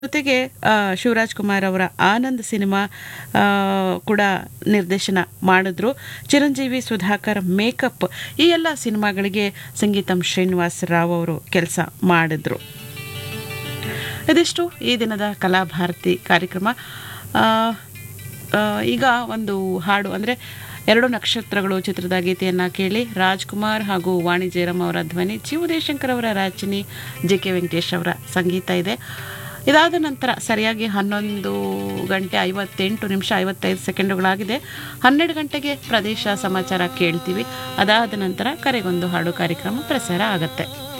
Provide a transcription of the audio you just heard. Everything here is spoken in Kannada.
ಜೊತೆಗೆ ಆ, ಶಿವರಾಜ್ ಕುಮಾರ್ ಅವರ ಆನಂದ್ ಸಿನಿಮಾ ಆ, ಕೂಡ ನಿರ್ದೇಶನ ಮಾಡಿದ್ರು ಚಿರಂಜೀವಿ ಸುಧಾಕರ್ ಮೇಕಪ್ ಈ ಎಲ್ಲ ಸಿನಿಮಾಗಳಿಗೆ ಸಂಗೀತಂ ಶ್ರೀನಿವಾಸ್ ರಾವ್ ಅವರು ಕೆಲಸ ಮಾಡಿದ್ರು ಇದಿಷ್ಟು ಈ ದಿನದ ಕಲಾಭಾರತಿ ಕಾರ್ಯಕ್ರಮ ಆ, ಆ, ಈಗ ಒಂದು ಹಾಡು ಅಂದರೆ ಎರಡು ನಕ್ಷತ್ರಗಳು ಚಿತ್ರದ ಗೀತೆಯನ್ನು ಕೇಳಿ ರಾಜ್ಕುಮಾರ್ ಹಾಗೂ ವಾಣಿ ಜಯರಾಮ್ ಅವರ ಧ್ವನಿ ಜಿ ಉದಯಶಂಕರ್ ಅವರ ರಚನೆ ಜೆ ಕೆ ವೆಂಕಟೇಶ್ ಅವರ ಸಂಗೀತ ಇದೆ ಇದಾದ ನಂತರ ಸರಿಯಾಗಿ ಹನ್ನೊಂದು ಗಂಟೆ ಐವತ್ತೆಂಟು ನಿಮಿಷ ಐವತ್ತೈದು ಸೆಕೆಂಡುಗಳಾಗಿದೆ ಹನ್ನೆರಡು ಗಂಟೆಗೆ ಪ್ರದೇಶ ಸಮಾಚಾರ ಕೇಳ್ತೀವಿ ಅದಾದ ನಂತರ ಕರೆಗೊಂದು ಹಾಡು ಕಾರ್ಯಕ್ರಮ ಪ್ರಸಾರ ಆಗುತ್ತೆ